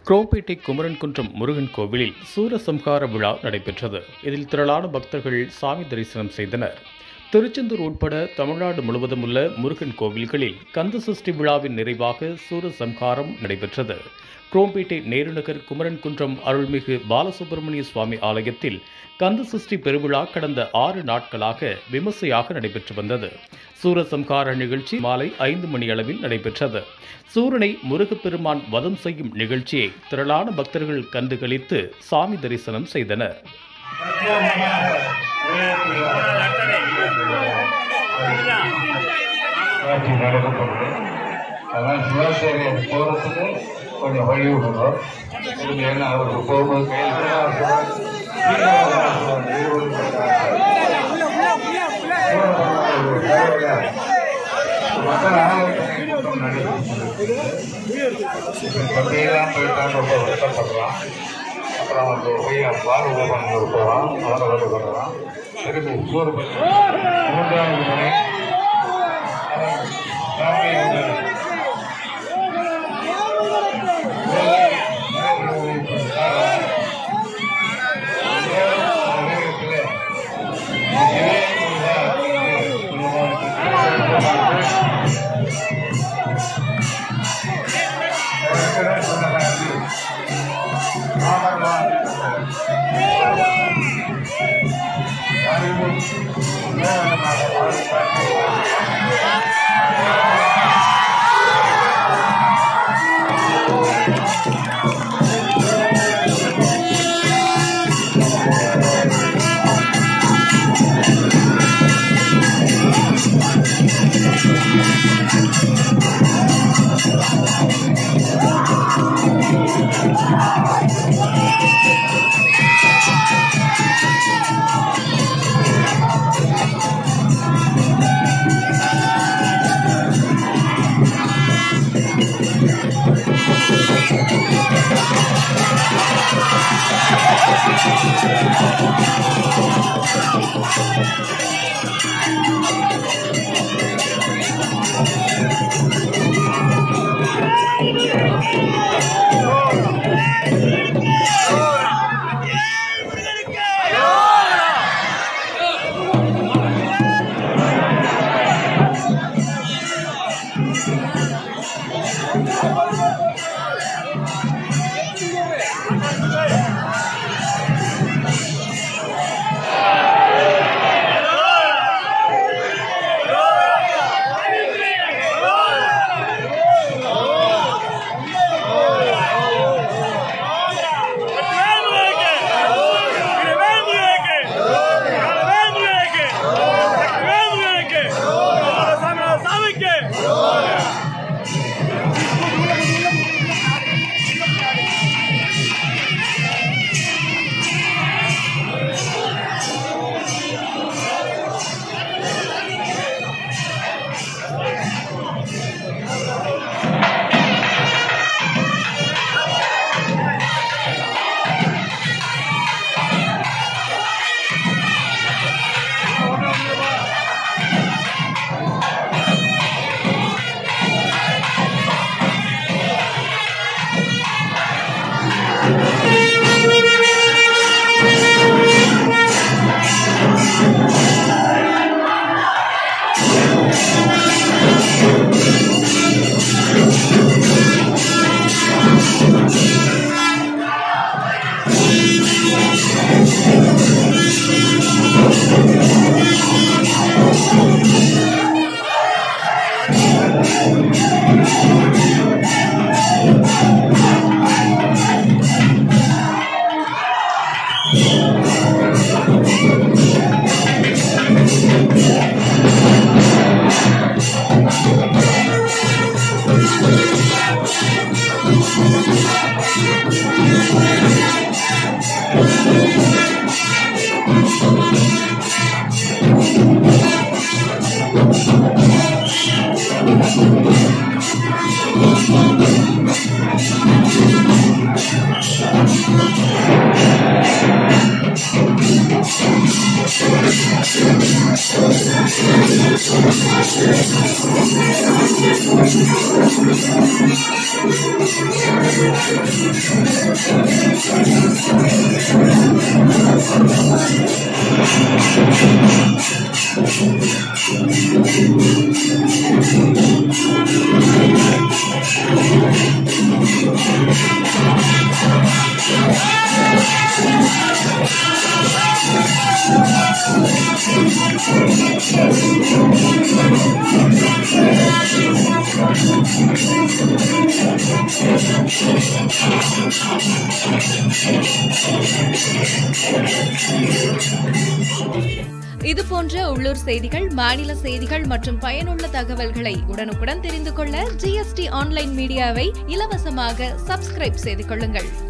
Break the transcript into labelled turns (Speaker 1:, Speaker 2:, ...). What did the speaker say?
Speaker 1: குரோம்பேட்டை குமரன்குன்றம் முருகன் கோவிலில் சூரசம்ஹார விழா நடைபெற்றது இதில் திரளான பக்தர்கள் சாமி தரிசனம் செய்தனர் திருச்செந்தூர் உட்பட தமிழ்நாடு முழுவதும் உள்ள முருகன் கோவில்களில் கந்த சஷ்டி விழாவின் நிறைவாக சூரசம்ஹாரம் நடைபெற்றது குரோம்பேட்டை நேருநகர் குமரன்குன்றம் அருள்மிகு பாலசுப்பிரமணிய சுவாமி ஆலயத்தில் கந்த சஷ்டி பெருவிழா கடந்த ஆறு நாட்களாக விமர்சையாக நடைபெற்று வந்தது சூரசம்ஹார நிகழ்ச்சி மாலை ஐந்து மணி அளவில் நடைபெற்றது சூரனை முருகப்பெருமான் வதம் செய்யும் நிகழ்ச்சியை திரளான பக்தர்கள் கண்டுகளித்து சாமி தரிசனம் செய்தனர்
Speaker 2: காட்சி நடக்கப்படுது அதனால் சிவாச்சாரிய போகிறதுக்கு கொஞ்சம் வழி விடணும் திரும்பி ஏன்னா அவருக்கு போகும்போது கையில் கூட அவர் சொல்றாரு, "சீக்கிரம் வா, சொல்றாரு, இருபது மக்கள் ஆலோசனை கூட்டம் நடைபெற்றது பள்ளியெல்லாம் போயிட்டாங்க ரொம்ப வருத்தப்படுறான் அப்புறம் வந்து போய் பாலகோபன் போகிறான் அவரை வந்து பண்ணுறான் திரும்பி சூறு மூன்றாவது முறை
Speaker 3: இது போன்ற உள்ளூர் செய்திகள் மாநில செய்திகள் மற்றும் பயனுள்ள தகவல்களை உடனுக்குடன் தெரிந்து கொள்ள ஜிஎஸ்டி ஆன்லைன் மீடியாவை இலவசமாக சப்ஸ்கிரைப் செய்து கொள்ளுங்கள்